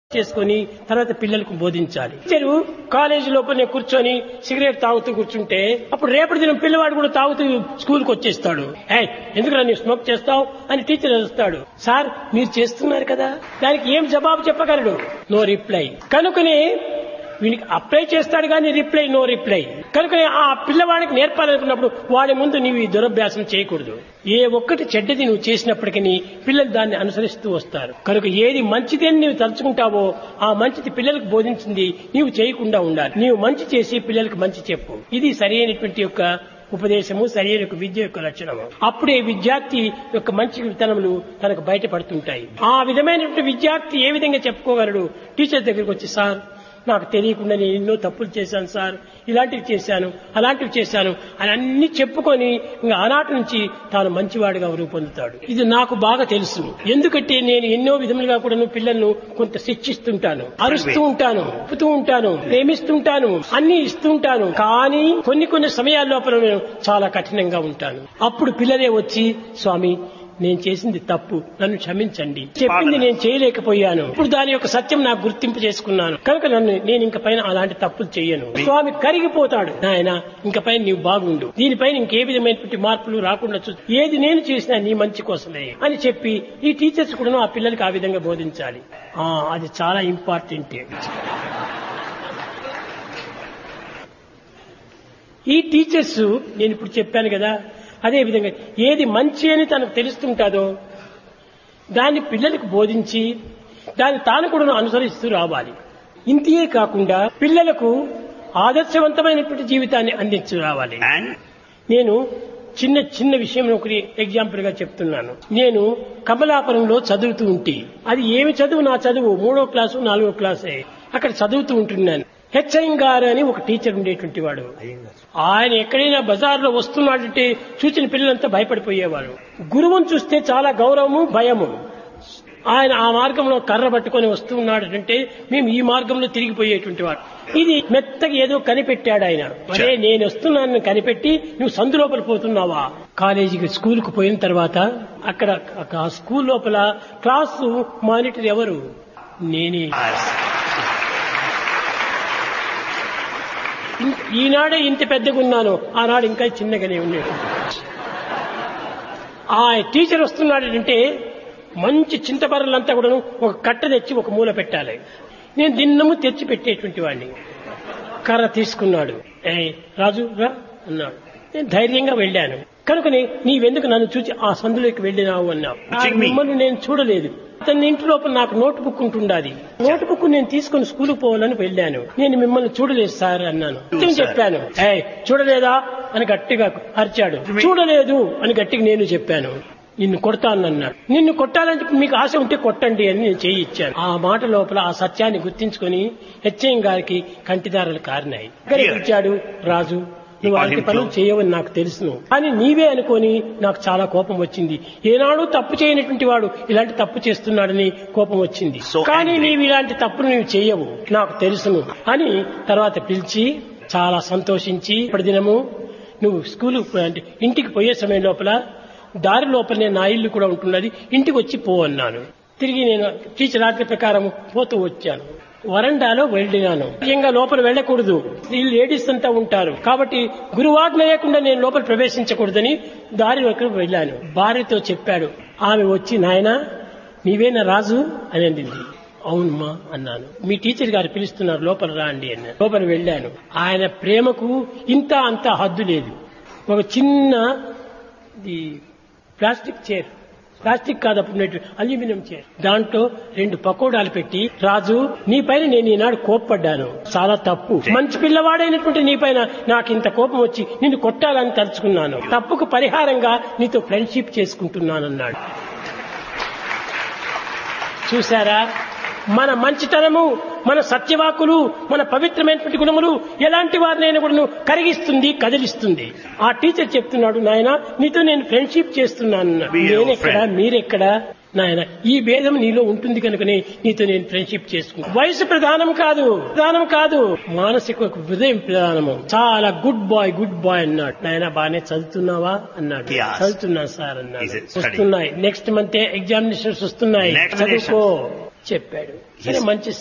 చేసుకొని తర్వాత పిల్లలకు బోధించాలి టీచరు కాలేజీ లోపలనే కూర్చొని సిగరెట్ తాగుతూ కూర్చుంటే అప్పుడు రేపటి దినం పిల్లవాడు కూడా తాగుతూ స్కూల్కి వచ్చేస్తాడు ఏయ్ ఎందుకు నీవు స్మోక్ చేస్తావు అని టీచర్ వస్తాడు సార్ మీరు చేస్తున్నారు కదా దానికి ఏం జవాబు చెప్పగలడు నో రిప్లై కనుకనే వీనికి అప్లై చేస్తాడు కానీ రిప్లై నో రిప్లై కనుక ఆ పిల్లవాడికి నేర్పాలనుకున్నప్పుడు వాడి ముందు నీవు ఈ దురభ్యాసం చేయకూడదు ఏ ఒక్కటి చెడ్డది నువ్వు చేసినప్పటికీ పిల్లలు దాన్ని అనుసరిస్తూ వస్తారు కనుక ఏది మంచిది అని నీవు తలుచుకుంటావో ఆ మంచిది పిల్లలకు బోధించింది నీవు చేయకుండా ఉండాలి నీవు మంచి చేసి పిల్లలకు మంచి చెప్పు ఇది సరైనటువంటి యొక్క ఉపదేశము సరైన యొక్క విద్య యొక్క లక్షణము అప్పుడే విద్యార్థి యొక్క మంచి విత్తనములు తనకు బయటపడుతుంటాయి ఆ విధమైనటువంటి విద్యార్థి ఏ విధంగా చెప్పుకోగలడు టీచర్ దగ్గరికి వచ్చి సార్ నాకు తెలియకుండా నేను ఎన్నో తప్పులు చేశాను సార్ ఇలాంటివి చేశాను అలాంటివి చేశాను అని అన్ని చెప్పుకొని ఇంకా ఆనాటి నుంచి తాను మంచివాడిగా రూపొందుతాడు ఇది నాకు బాగా తెలుసు ఎందుకంటే నేను ఎన్నో విధములుగా కూడా పిల్లలను కొంత శిక్షిస్తుంటాను అరుస్తూ ఉంటాను ఉప్పుతూ ఉంటాను ప్రేమిస్తుంటాను అన్ని ఇస్తుంటాను కానీ కొన్ని కొన్ని సమయాల లోపల నేను చాలా కఠినంగా ఉంటాను అప్పుడు పిల్లలే వచ్చి స్వామి నేను చేసింది తప్పు నన్ను క్షమించండి చెప్పింది నేను చేయలేకపోయాను ఇప్పుడు దాని యొక్క సత్యం నాకు గుర్తింపు చేసుకున్నాను కనుక నన్ను నేను ఇంక పైన అలాంటి తప్పులు చేయను స్వామి కరిగిపోతాడు నాయన ఇంక పైన నీవు బాగుండు దీనిపైన ఇంకే విధమైనటువంటి మార్పులు రాకుండా చూ ఏది నేను చేసినా నీ మంచి కోసమే అని చెప్పి ఈ టీచర్స్ కూడా ఆ పిల్లలకి ఆ విధంగా బోధించాలి ఆ అది చాలా ఇంపార్టెంట్ ఈ టీచర్స్ నేను ఇప్పుడు చెప్పాను కదా అదే విధంగా ఏది మంచి అని తనకు తెలుస్తుంటాదో దాన్ని పిల్లలకు బోధించి దాన్ని తాను కూడా అనుసరిస్తూ రావాలి ఇంతే కాకుండా పిల్లలకు ఆదర్శవంతమైనటువంటి జీవితాన్ని అందించు రావాలి And నేను చిన్న చిన్న విషయం ఒకటి ఎగ్జాంపుల్ గా చెప్తున్నాను నేను కమలాపురంలో చదువుతూ ఉంటే అది ఏమి చదువు నా చదువు మూడో క్లాసు నాలుగో క్లాసే అక్కడ చదువుతూ ఉంటున్నాను హెచ్ఐం గారు అని ఒక టీచర్ ఉండేటువంటి వాడు ఆయన ఎక్కడైనా బజార్లో వస్తున్నాడంటే చూసిన పిల్లలంతా భయపడిపోయేవారు గురువును చూస్తే చాలా గౌరవము భయము ఆయన ఆ మార్గంలో కర్ర పట్టుకొని వస్తూ ఉన్నాడంటే మేము ఈ మార్గంలో తిరిగిపోయేటువంటి వాడు ఇది మెత్తగా ఏదో కనిపెట్టాడు ఆయన అరే నేను వస్తున్నాను కనిపెట్టి నువ్వు సందు లోపల పోతున్నావా కాలేజీకి స్కూల్ కు పోయిన తర్వాత అక్కడ ఆ స్కూల్ లోపల క్లాసు మానిటర్ ఎవరు నేనే ఇం- ఈనాడే ఇంత పెద్దగా ఉన్నాను ఆనాడు ఇంకా చిన్నగానే ఉన్నాడు ఆ టీచర్ వస్తున్నాడంటే మంచి చింతబర్రలంతా కూడా ఒక కట్ట తెచ్చి ఒక మూల పెట్టాలి నేను దిన్నము తెచ్చి పెట్టేటువంటి వాడిని కర్ర తీసుకున్నాడు ఏ రాజు రా అన్నాడు నేను ధైర్యంగా వెళ్ళాను కనుకని నీవెందుకు నన్ను చూసి ఆ సందులోకి వెళ్ళినావు అన్నావు ఆ Check me. మిమ్మల్ని నేను చూడలేదు అతని ఇంటి లోపల నాకు నోట్ బుక్ ఉంటుండాది నోట్ బుక్ నేను తీసుకుని స్కూల్కి పోవాలని వెళ్ళాను నేను మిమ్మల్ని చూడలేదు సార్ అన్నాను నిజం చెప్పాను ఏ చూడలేదా అని గట్టిగా అరిచాడు చూడలేదు అని గట్టిగా నేను చెప్పాను నిన్ను కొడతాను అన్నాడు నిన్ను కొట్టాలంటే మీకు ఆశ ఉంటే కొట్టండి అని నేను చేయి ఇచ్చాను ఆ మాట లోపల ఆ సత్యాన్ని గుర్తించుకొని హెచ్ఎం గారికి కంటిదారులు కారినాయి ఇక్కడికి వచ్చాడు రాజు నువ్వు అలాంటి పనులు చేయవని నాకు తెలుసును కానీ నీవే అనుకొని నాకు చాలా కోపం వచ్చింది ఏనాడు తప్పు చేయనటువంటి వాడు ఇలాంటి తప్పు చేస్తున్నాడని కోపం వచ్చింది So కానీ angry. నీవు ఇలాంటి తప్పులు నీవు చేయవు నాకు తెలుసును అని తర్వాత పిలిచి చాలా సంతోషించి ఇప్పటి దినము నువ్వు స్కూల్ అంటే ఇంటికి పోయే సమయం లోపల దారి లోపలనే నా ఇల్లు కూడా ఉంటున్నది ఇంటికి వచ్చి పో అన్నాను తిరిగి నేను టీచర్ ఆజ్ఞ ప్రకారం పోతూ వచ్చాను వరండాలో వెళ్ళినాను ముఖ్యంగా లోపల వెళ్ళకూడదు ఈ లేడీస్ అంతా ఉంటారు కాబట్టి గురువాజ్ఞ లేకుండా నేను లోపల ప్రవేశించకూడదని దారిలోకి వెళ్ళాను భార్యతో చెప్పాడు ఆమె వచ్చి నాయనా నీవేనా రాజు అని అండింది అవునమ్మా అన్నాను మీ టీచర్ గారు పిలుస్తున్నారు లోపల రండి అన్నాను లోపల వెళ్ళాను ఆయన ప్రేమకు ఇంత అంత హద్దు లేదు ఒక చిన్న ఇది ప్లాస్టిక్ చైర్ ప్లాస్టిక్ కాదు అప్పుడు అల్యూమినియం చైర్ దాంట్లో రెండు పకోడాలు పెట్టి రాజు నీ పైన నేను ఈనాడు కోప్పడ్డాను చాలా తప్పు మంచి పిల్లవాడైనటువంటి నీ పైన నాకు ఇంత కోపం వచ్చి నిన్ను కొట్టాలని తలుచుకున్నాను తప్పుకు పరిహారంగా నీతో ఫ్రెండ్షిప్ చేసుకుంటున్నానన్నాడు చూసారా మన మంచితనము మన సత్యవాకులు మన పవిత్రమైనటువంటి గుణములు ఎలాంటి వారినైనా కూడా కరిగిస్తుంది కదిలిస్తుంది ఆ టీచర్ చెప్తున్నాడు నాయన నీతో నేను ఫ్రెండ్షిప్ చేస్తున్నాను అన్నాడు. Be your నేనెక్కడ friend. మీరెక్కడ నాయన ఈ భేదం నీలో ఉంటుంది కనుకనే నీతో నేను ఫ్రెండ్షిప్ చేసుకుంటాను వయసు ప్రధానం కాదు ప్రధానం కాదు మానసిక హృదయం ప్రధానము చాలా గుడ్ బాయ్ గుడ్ బాయ్ అన్నాడు నాయన బాగానే చదువుతున్నావా అన్నాడు Yes. చదువుతున్నాను సార్ Is అన్నాడు it studying? వస్తున్నాయి నెక్స్ట్ మంత్ ఎగ్జామినేషన్స్ వస్తున్నాయి Next చదువుకో చెప్పాడు సరే మంచి